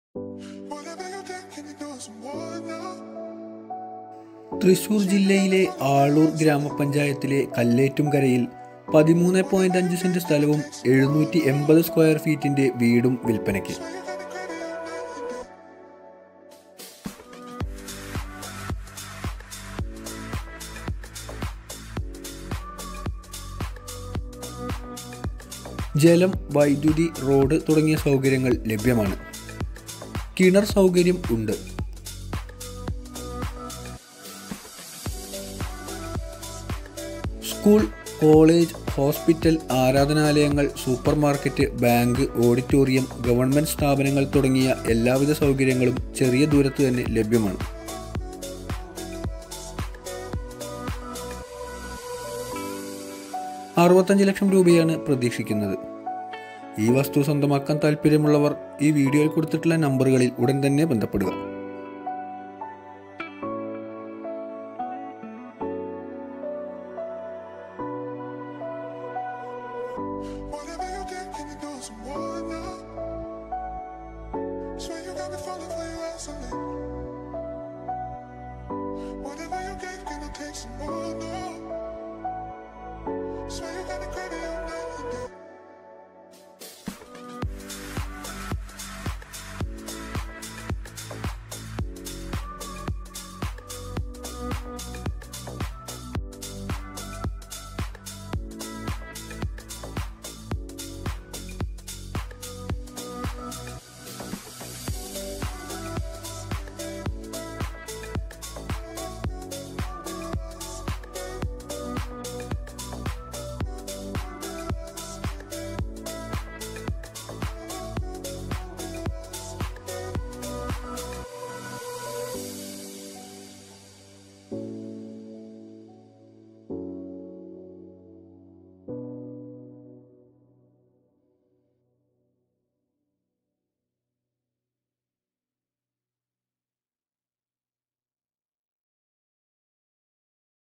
Whatever you think, can you do some more now? Thrissur ജില്ലയിലെ ആളൂർ ഗ്രാമപഞ്ചായത്തിലെ കല്ലേറ്റുംകരയിൽ പതിമൂന്ന് പോയിന്റ് അഞ്ച് സെന്റ് സ്ഥലവും എഴുന്നൂറ്റി എൺപത് സ്ക്വയർ ഫീറ്റിന്റെ വീടും വിൽപ്പനയ്ക്ക് So you got the credit on nothing. ജലം വൈദ്യുതി റോഡ് തുടങ്ങിയ സൗകര്യങ്ങൾ ലഭ്യമാണ് കിണർ സൗകര്യം ഉണ്ട് സ്കൂൾ കോളേജ് ഹോസ്പിറ്റൽ ആരാധനാലയങ്ങൾ super market bank auditorium government സ്ഥാപനങ്ങൾ തുടങ്ങിയ എല്ലാവിധ സൗകര്യങ്ങളും ചെറിയ ദൂരത്ത് തന്നെ ലഭ്യമാണ് അറുപത്തഞ്ച് ലക്ഷം രൂപയാണ് പ്രതീക്ഷിക്കുന്നത് ഈ വസ്തു സ്വന്തമാക്കാൻ താല്പര്യമുള്ളവർ ഈ വീഡിയോയിൽ കൊടുത്തിട്ടുള്ള നമ്പറുകളിൽ ഉടൻ തന്നെ ബന്ധപ്പെടുക Whatever you think, can you do some more now? Swear you got me falling for your eyes,